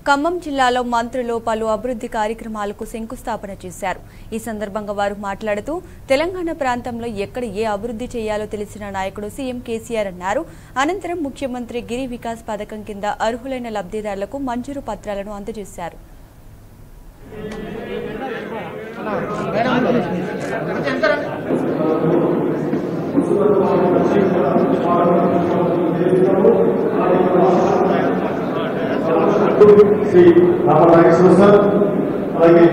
ఖమ్మం జిల్లాలో మంత్రులు పలు అభివృద్ధి కార్యక్రమాలకు శంకుస్థాపన చేశారు ఈ సందర్భంగా వారు మాట్లాడుతూ తెలంగాణ ప్రాంతంలో ఎక్కడ ఏ అభివృద్ధి చేయాలో తెలిసిన నాయకుడు సీఎం కేసీఆర్ అన్నారు అనంతరం ముఖ్యమంత్రి గిరి వికాస్ పథకం కింద అర్హులైన లబ్ధిదారులకు మంజూరు పత్రాలను అందజేశారు శ్రీ రామనాగేశ్వర సార్ అలాగే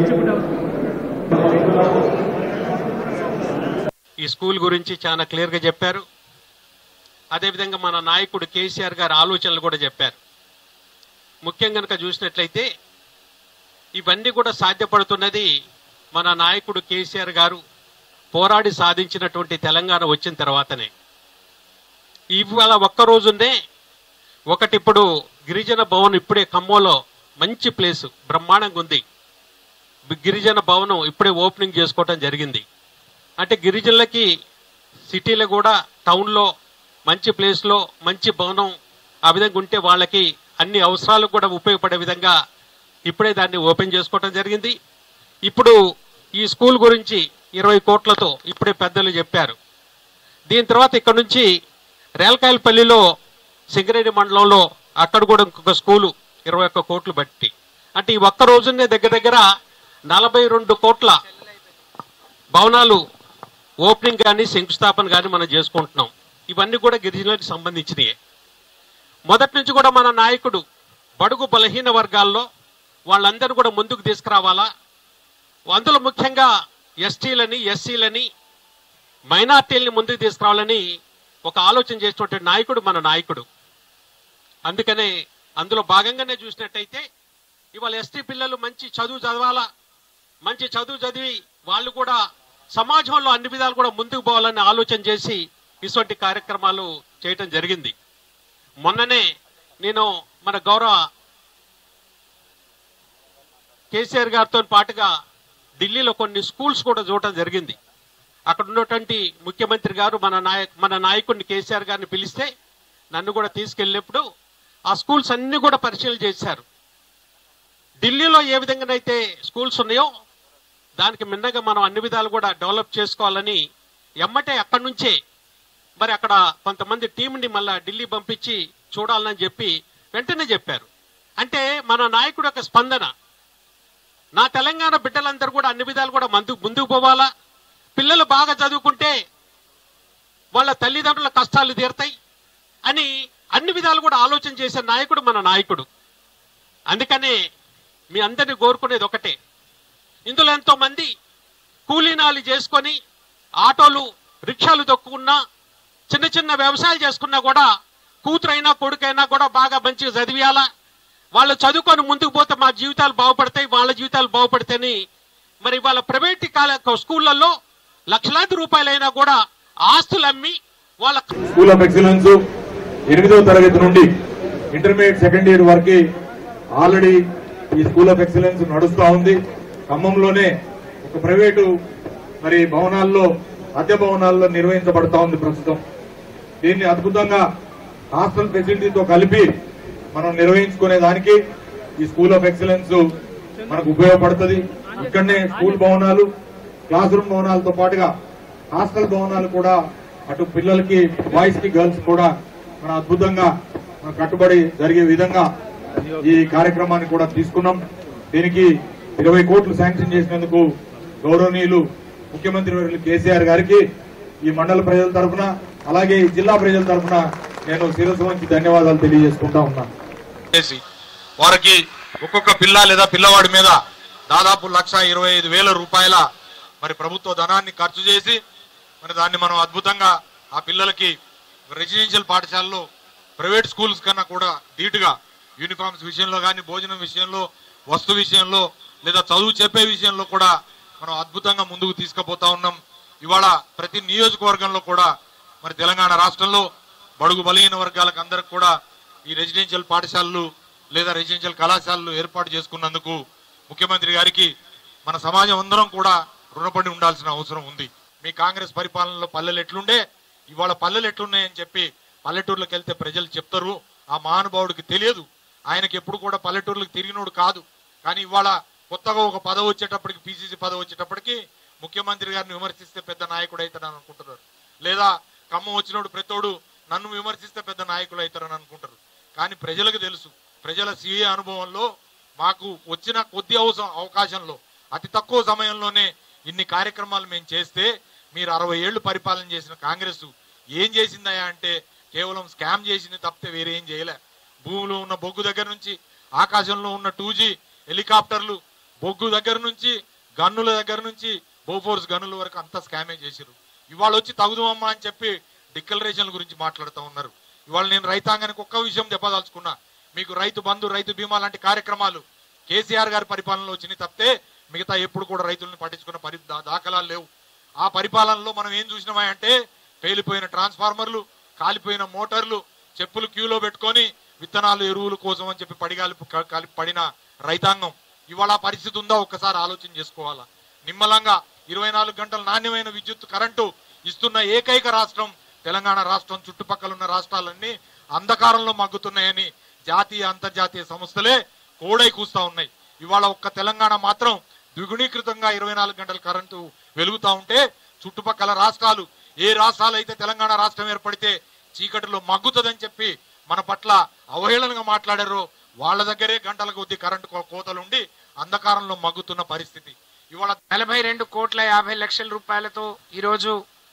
ఈ స్కూల్ గురించి చాలా క్లియర్ గా చెప్పారు అదేవిధంగా మన నాయకుడు కేసీఆర్ గారి ఆలోచనలు కూడా చెప్పారు ముఖ్యంగా కనుక చూసినట్లయితే ఇవన్నీ కూడా సాధ్యపడుతున్నది మన నాయకుడు కేసీఆర్ గారు పోరాడి సాధించినటువంటి తెలంగాణ వచ్చిన తర్వాతనే ఇవాళ ఒక్క రోజునే ఒకటి ఇప్పుడు గిరిజన భవన్ ఇప్పుడే ఖమ్మంలో మంచి ప్లేస్ బ్రహ్మాండంగా ఉంది గిరిజన భవనం ఇప్పుడే ఓపెనింగ్ చేసుకోవటం జరిగింది అంటే గిరిజనులకి సిటీలో కూడా టౌన్లో మంచి ప్లేస్లో మంచి భవనం ఆ విధంగా ఉంటే వాళ్ళకి అన్ని అవసరాలకు కూడా ఉపయోగపడే విధంగా ఇప్పుడే దాన్ని ఓపెన్ చేసుకోవటం జరిగింది ఇప్పుడు ఈ స్కూల్ గురించి ఇరవై కోట్లతో ఇప్పుడే పెద్దలు చెప్పారు దీని తర్వాత ఇక్కడ నుంచి రేలకాయలపల్లిలో సింగరేణి మండలంలో అక్కడ కూడా ఇంకొక స్కూలు ఇరవై ఒక్క కోట్లు బట్టి అంటే ఈ ఒక్క రోజునే దగ్గర దగ్గర నలభై రెండు కోట్ల భవనాలు ఓపెనింగ్ కానీ శంకుస్థాపన కానీ మనం చేసుకుంటున్నాం ఇవన్నీ కూడా గిరిజనులకు సంబంధించినవి మొదటి నుంచి కూడా మన నాయకుడు బడుగు బలహీన వర్గాల్లో వాళ్ళందరూ కూడా ముందుకు తీసుకురావాలా అందులో ముఖ్యంగా ఎస్టీలని ఎస్సీలని మైనార్టీలని ముందుకు తీసుకురావాలని ఒక ఆలోచన చేసినటువంటి నాయకుడు మన నాయకుడు అందుకనే అందులో భాగంగానే చూసినట్టయితే ఇవాళ ఎస్టీ పిల్లలు మంచి చదువు చదవాలా మంచి చదువు చదివి వాళ్ళు కూడా సమాజంలో అన్ని విధాలు కూడా ముందుకు పోవాలని ఆలోచన చేసి ఇటువంటి కార్యక్రమాలు చేయటం జరిగింది మొన్ననే నేను మన గౌరవ కేసీఆర్ గారితో పాటుగా ఢిల్లీలో కొన్ని స్కూల్స్ కూడా చూడటం జరిగింది అక్కడ ఉన్నటువంటి ముఖ్యమంత్రి గారు మన నాయక్ మన నాయకుడిని కేసీఆర్ గారిని పిలిస్తే నన్ను కూడా తీసుకెళ్ళినప్పుడు ఆ స్కూల్స్ అన్ని కూడా పరిశీలన చేశారు ఢిల్లీలో ఏ విధంగానైతే స్కూల్స్ ఉన్నాయో దానికి మిన్నగా మనం అన్ని విధాలు కూడా డెవలప్ చేసుకోవాలని ఎమ్మటే అక్కడి నుంచే మరి అక్కడ కొంతమంది టీంని మళ్ళా ఢిల్లీ పంపించి చూడాలని చెప్పి వెంటనే చెప్పారు అంటే మన నాయకుడు యొక్క స్పందన నా తెలంగాణ బిడ్డలందరూ కూడా అన్ని విధాలు కూడా మందు ముందుకు పోవాలా పిల్లలు బాగా చదువుకుంటే వాళ్ళ తల్లిదండ్రుల కష్టాలు తీరుతాయి అని అన్ని విధాలు కూడా ఆలోచన చేసే నాయకుడు మన నాయకుడు అందుకనే మీ అందరిని కోరుకునేది ఒకటే ఇందులో ఎంతో మంది కూలీనాలు చేసుకొని ఆటోలు రిక్షాలు తొక్కుకున్నా చిన్న చిన్న వ్యవసాయాలు చేసుకున్నా కూడా కూతురైనా కొడుకైనా కూడా బాగా మంచిగా చదివేయాలా వాళ్ళు చదువుకొని ముందుకు పోతే మా జీవితాలు బాగుపడతాయి వాళ్ళ జీవితాలు బాగుపడతాయని మరి వాళ్ళ ప్రైవేట్ కాల స్కూళ్ళల్లో లక్షలాది రూపాయలైనా కూడా ఆస్తులు అమ్మి వాళ్ళ స్కూల్ ఆఫ్ ఎక్సలెన్స్ ఎనిమిదవ తరగతి నుండి ఇంటర్మీడియట్ సెకండ్ ఇయర్ వరకు ఆల్రెడీ ఈ స్కూల్ ఆఫ్ ఎక్సలెన్స్ నడుస్తా ఉంది ఖమ్మంలోనే ఒక ప్రైవేటు మరి భవనాల్లో అద్దె భవనాల్లో నిర్వహించబడతా ఉంది ప్రస్తుతం దీన్ని అద్భుతంగా హాస్టల్ ఫెసిలిటీతో కలిపి మనం నిర్వహించుకునే దానికి ఈ స్కూల్ ఆఫ్ ఎక్సలెన్స్ మనకు ఉపయోగపడుతుంది ఇక్కడనే స్కూల్ భవనాలు క్లాస్ రూమ్ భవనాలతో పాటుగా హాస్టల్ భవనాలు కూడా అటు పిల్లలకి బాయ్స్ కి గర్ల్స్ కూడా మన అద్భుతంగా మన కట్టుబడి జరిగే విధంగా ఈ కార్యక్రమాన్ని కూడా తీసుకున్నాం దీనికి ఇరవై కోట్లు శాంక్షన్ చేసినందుకు గౌరవనీయులు ముఖ్యమంత్రి వర్యులు కేసీఆర్ గారికి ఈ మండల ప్రజల తరఫున అలాగే ఈ జిల్లా ప్రజల తరఫున నేను శిరస్సు వంచి ధన్యవాదాలు తెలియజేసుకుంటా ఉన్నాను చేసి వారికి ఒక్కొక్క పిల్ల లేదా పిల్లవాడి మీద దాదాపు లక్ష ఇరవై ఐదు వేల రూపాయల మరి ప్రభుత్వ ధనాన్ని ఖర్చు చేసి మరి దాన్ని మనం అద్భుతంగా ఆ పిల్లలకి రెసిడెన్షియల్ పాఠశాలలో ప్రైవేట్ స్కూల్స్ కన్నా కూడా ధీటుగా యూనిఫామ్స్ విషయంలో కానీ భోజనం విషయంలో వస్తు విషయంలో లేదా చదువు చెప్పే విషయంలో కూడా మనం అద్భుతంగా ముందుకు తీసుకుపోతా ఉన్నాం ఇవాళ ప్రతి నియోజకవర్గంలో కూడా మరి తెలంగాణ రాష్ట్రంలో బడుగు బలహీన వర్గాలకు అందరికి కూడా ఈ రెసిడెన్షియల్ పాఠశాలలు లేదా రెసిడెన్షియల్ కళాశాలలు ఏర్పాటు చేసుకున్నందుకు ముఖ్యమంత్రి గారికి మన సమాజం అందరం కూడా రుణపడి ఉండాల్సిన అవసరం ఉంది మీ కాంగ్రెస్ పరిపాలనలో పల్లెలు ఎట్లుండే ఇవాళ పల్లెలు ఎట్లున్నాయని చెప్పి పల్లెటూర్లకు వెళ్తే ప్రజలు చెప్తారు ఆ మహానుభావుడికి తెలియదు ఆయనకి ఎప్పుడు కూడా పల్లెటూర్లకు తిరిగినోడు కాదు కానీ ఇవాళ కొత్తగా ఒక పదవి వచ్చేటప్పటికి పిసిసి పదవి వచ్చేటప్పటికి ముఖ్యమంత్రి గారిని విమర్శిస్తే పెద్ద నాయకుడు అవుతాడని అనుకుంటున్నారు లేదా ఖమ్మం వచ్చినోడు ప్రతోడు నన్ను విమర్శిస్తే పెద్ద నాయకులు అవుతారని అనుకుంటారు కానీ ప్రజలకు తెలుసు ప్రజల సీఏ అనుభవంలో మాకు వచ్చిన కొద్ది అవసరం అవకాశంలో అతి తక్కువ సమయంలోనే ఇన్ని కార్యక్రమాలు మేము చేస్తే మీరు అరవై ఏళ్లు పరిపాలన చేసిన కాంగ్రెస్ ఏం చేసిందయా అంటే కేవలం స్కామ్ చేసింది తప్పితే వేరే ఏం చేయలే భూమిలో ఉన్న బొగ్గు దగ్గర నుంచి ఆకాశంలో ఉన్న టూ హెలికాప్టర్లు బొగ్గు దగ్గర నుంచి గన్నుల దగ్గర నుంచి బోఫోర్స్ గన్నుల వరకు అంతా స్కామే చేసిరు ఇవాళ వచ్చి తగుదమమ్మా అని చెప్పి డిక్లరేషన్ల గురించి మాట్లాడుతూ ఉన్నారు ఇవాళ నేను రైతాంగానికి ఒక్క విషయం చెప్పదలుచుకున్నా మీకు రైతు బంధు రైతు బీమా లాంటి కార్యక్రమాలు కేసీఆర్ గారి పరిపాలనలో వచ్చినాయి తప్పితే మిగతా ఎప్పుడు కూడా రైతులను పట్టించుకున్న పరి దా- దాఖలాలు లేవు ఆ పరిపాలనలో మనం ఏం చూసినామా అంటే పేలిపోయిన ట్రాన్స్ఫార్మర్లు కాలిపోయిన మోటార్లు చెప్పులు క్యూలో పెట్టుకొని విత్తనాలు ఎరువుల కోసం అని చెప్పి పడిగాలి కలిపి పడిన రైతాంగం ఇవాళ ఆ పరిస్థితి ఉందా ఒక్కసారి ఆలోచన చేసుకోవాలా నిమ్మలంగా ఇరవై నాలుగు గంటల నాణ్యమైన విద్యుత్ కరెంటు ఇస్తున్న ఏకైక రాష్ట్రం తెలంగాణ రాష్ట్రం చుట్టుపక్కల ఉన్న రాష్ట్రాలన్నీ అంధకారంలో మగ్గుతున్నాయని జాతీయ అంతర్జాతీయ సంస్థలే కోడై కూస్తా ఉన్నాయి ఇవాళ ఒక్క తెలంగాణ మాత్రం ద్విగుణీకృతంగా ఇరవై నాలుగు గంటల కరెంటు వెలుగుతా ఉంటే చుట్టుపక్కల రాష్ట్రాలు ఏ రాష్ట్రాలు అయితే తెలంగాణ రాష్ట్రం ఏర్పడితే చీకటిలో మగ్గుతుందని చెప్పి మన పట్ల అవహేళనగా మాట్లాడారో వాళ్ళ దగ్గరే గంటల కొద్ది కరెంటు కో- కోతలుండి అంధకారంలో మగ్గుతున్న పరిస్థితి ఇవాళ నలభై రెండు కోట్ల యాభై లక్షల రూపాయలతో ఈరోజు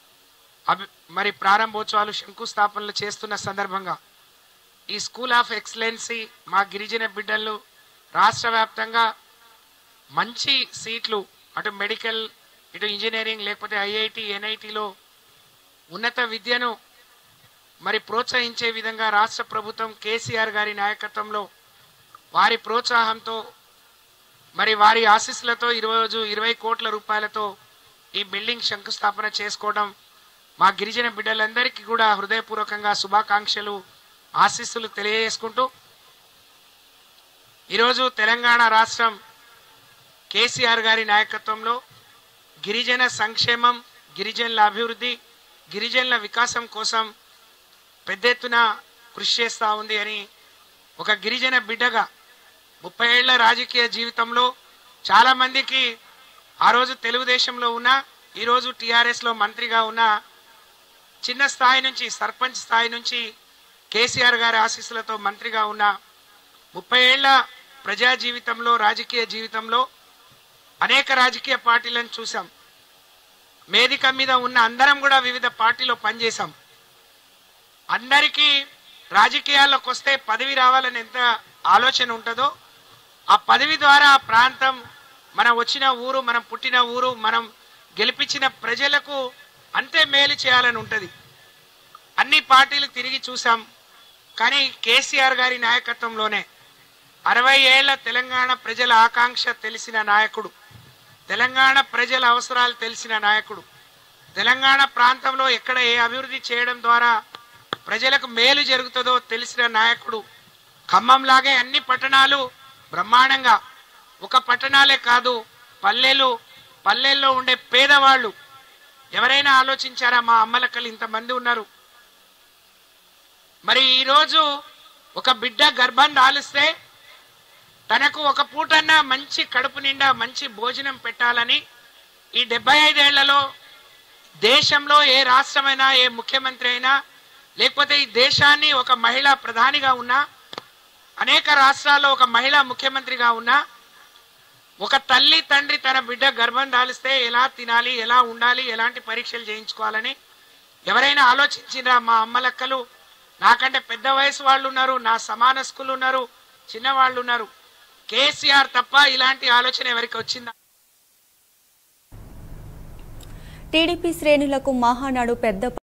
అభి మరి ప్రారంభోత్సవాలు శంకుస్థాపనలు చేస్తున్న సందర్భంగా ఈ స్కూల్ ఆఫ్ ఎక్సలెన్సీ మా గిరిజన బిడ్డలు రాష్ట్ర వ్యాప్తంగా మంచి సీట్లు అటు మెడికల్ ఇటు ఇంజనీరింగ్ లేకపోతే ఐఐటి ఎన్ఐటిలో ఉన్నత విద్యను మరి ప్రోత్సహించే విధంగా రాష్ట్ర ప్రభుత్వం కేసీఆర్ గారి నాయకత్వంలో వారి ప్రోత్సాహంతో మరి వారి ఆశీస్సులతో ఈరోజు ఇరవై కోట్ల రూపాయలతో ఈ బిల్డింగ్ శంకుస్థాపన చేసుకోవడం మా గిరిజన బిడ్డలందరికీ కూడా హృదయపూర్వకంగా శుభాకాంక్షలు ఆశీస్సులు తెలియజేసుకుంటూ ఈరోజు తెలంగాణ రాష్ట్రం కేసీఆర్ గారి నాయకత్వంలో గిరిజన సంక్షేమం గిరిజనుల అభివృద్ధి గిరిజనుల వికాసం కోసం పెద్ద ఎత్తున కృషి చేస్తూ ఉంది అని ఒక గిరిజన బిడ్డగా ముప్పై ఏళ్ల రాజకీయ జీవితంలో చాలా మందికి ఆ రోజు తెలుగుదేశంలో ఉన్న ఈరోజు టీఆర్ఎస్లో మంత్రిగా ఉన్న చిన్న స్థాయి నుంచి సర్పంచ్ స్థాయి నుంచి కేసీఆర్ గారి ఆశీస్సులతో మంత్రిగా ఉన్న ముప్పై ఏళ్ల ప్రజా జీవితంలో రాజకీయ జీవితంలో అనేక రాజకీయ పార్టీలను చూసాం వేదిక మీద ఉన్న అందరం కూడా వివిధ పార్టీలో పనిచేశాం అందరికీ రాజకీయాల్లోకి వస్తే పదవి రావాలని ఎంత ఆలోచన ఉంటుందో ఆ పదవి ద్వారా ఆ ప్రాంతం మనం వచ్చిన ఊరు మనం పుట్టిన ఊరు మనం గెలిపించిన ప్రజలకు అంతే మేలు చేయాలని ఉంటుంది అన్ని పార్టీలు తిరిగి చూసాం కానీ కేసీఆర్ గారి నాయకత్వంలోనే అరవై ఏళ్ల తెలంగాణ ప్రజల ఆకాంక్ష తెలిసిన నాయకుడు తెలంగాణ ప్రజల అవసరాలు తెలిసిన నాయకుడు తెలంగాణ ప్రాంతంలో ఎక్కడ ఏ అభివృద్ధి చేయడం ద్వారా ప్రజలకు మేలు జరుగుతుందో తెలిసిన నాయకుడు ఖమ్మంలాగే అన్ని పట్టణాలు బ్రహ్మాండంగా ఒక పట్టణాలే కాదు పల్లెలు పల్లెల్లో ఉండే పేదవాళ్ళు ఎవరైనా ఆలోచించారా మా అమ్మలక్కలు ఇంతమంది ఉన్నారు మరి ఈరోజు ఒక బిడ్డ గర్భం దాలిస్తే తనకు ఒక పూటన్నా మంచి కడుపు నిండా మంచి భోజనం పెట్టాలని ఈ డెబ్బై ఐదేళ్లలో దేశంలో ఏ రాష్ట్రమైనా ఏ ముఖ్యమంత్రి అయినా లేకపోతే ఈ దేశాన్ని ఒక మహిళా ప్రధానిగా ఉన్నా అనేక రాష్ట్రాల్లో ఒక మహిళా ముఖ్యమంత్రిగా ఉన్నా ఒక తల్లి తండ్రి తన బిడ్డ గర్భం దాలిస్తే ఎలా తినాలి ఎలా ఉండాలి ఎలాంటి పరీక్షలు చేయించుకోవాలని ఎవరైనా ఆలోచించినా మా అమ్మలక్కలు నాకంటే పెద్ద వయసు వాళ్ళు ఉన్నారు నా సమాన స్కూల్ ఉన్నారు చిన్న వాళ్ళు ఉన్నారు కేసీఆర్ తప్ప ఇలాంటి ఆలోచన ఎవరికి వచ్చిందా టీడీపీ శ్రేణులకు మహానాడు పెద్ద